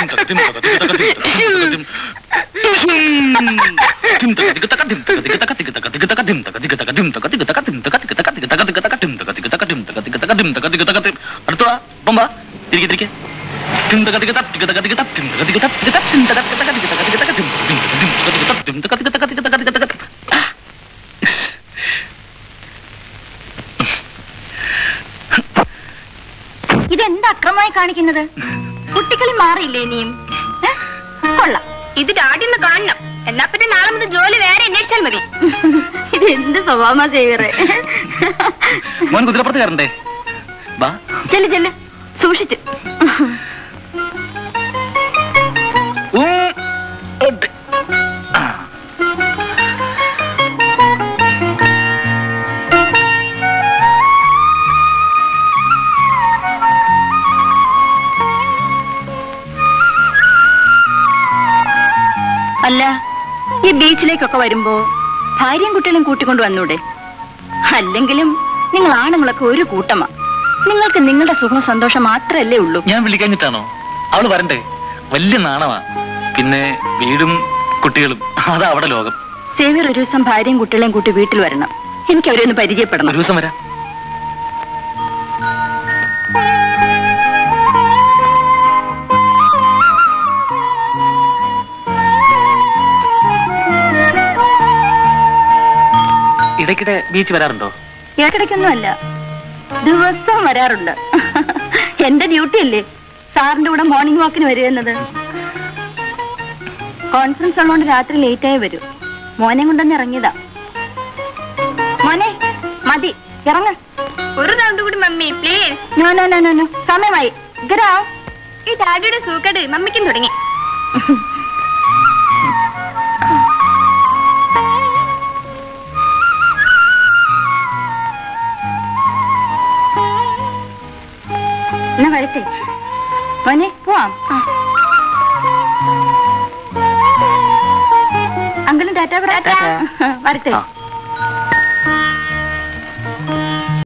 അടുത്തുവാ ബൊമ്പ തിരികെ തിരികെ ഇതെന്ത് അക്രമമായി കാണിക്കുന്നത് കുട്ടികളി മാറിയില്ലേ ഇനിയും ഏ? കൊള്ളാം ഇത് ഡാഡിന്ന് കാണണം എന്നാ പിന്നെ നാളെ മുതൽ ജോലി വേറെ അന്വേഷിച്ചാൽ മതി ഇത് എന്ത് സ്വഭാവമാ സേവിയറെ മോൻ കുതിരപ്പുറത്ത് കയറണ്ടേ ബാ ചെല്ല് ചെല്ല് സൂക്ഷിച്ച് ഉം, ഉണ്ട്. ആ. അല്ല ഈ ബീച്ചിലേക്കൊക്കെ വരുമ്പോ ഭാര്യയും കുട്ടികളും കൂട്ടിക്കൊണ്ട് വന്നൂടെ അല്ലെങ്കിലും നിങ്ങൾ ആണുങ്ങളൊക്കെ ഒരു കൂട്ടമാ നിങ്ങൾക്ക് നിങ്ങളുടെ സുഖം സന്തോഷം മാത്രമല്ലേ ഉള്ളൂ ഞാൻ വിളിക്കാഞ്ഞിട്ടാണോ അവള് വരണ്ടേ വലിയ നാണമാ പിന്നെ വീടും കുട്ടികളും അതാ അവിടെ ലോകം സേവിയർ ഒരു ദിവസം ഭാര്യയും കുട്ടികളെയും കൂട്ടി വീട്ടിൽ വരണം എനിക്ക് അവരെ ഒന്ന് പരിചയപ്പെടണം ഒരു ദിവസം വരാം ഇടയ്ക്കിടെ ബീച്ച് വരാറുണ്ടോ ഇടയ്ക്കിടയ്ക്കൊന്നുമല്ല ദിവസം വരാറുണ്ട് എന്റെ ഡ്യൂട്ടി അല്ലേ സാറിന്റെ കൂടെ മോർണിംഗ് വാക്കിന് വരുന്നത് കോൺഫറൻസ് ഉള്ളതുകൊണ്ട് രാത്രി ലേറ്റ് ആയി വരും മോനെ കൊണ്ടൊന്ന് ഇറങ്ങിയതാ മോനെ മതി ഇറങ്ങ ഒരു റൗണ്ട് കൂടി mummy please no no no no no സമയമായി ഗരാ ഈ ഡാഡിയുടെ സൂക്കേട് മമ്മിക്കും തുടങ്ങി എന്നാ വരട്ടെ മോനെ പോവാം അങ്കിളും ടാറ്റ പറ വരട്ടെ ആ.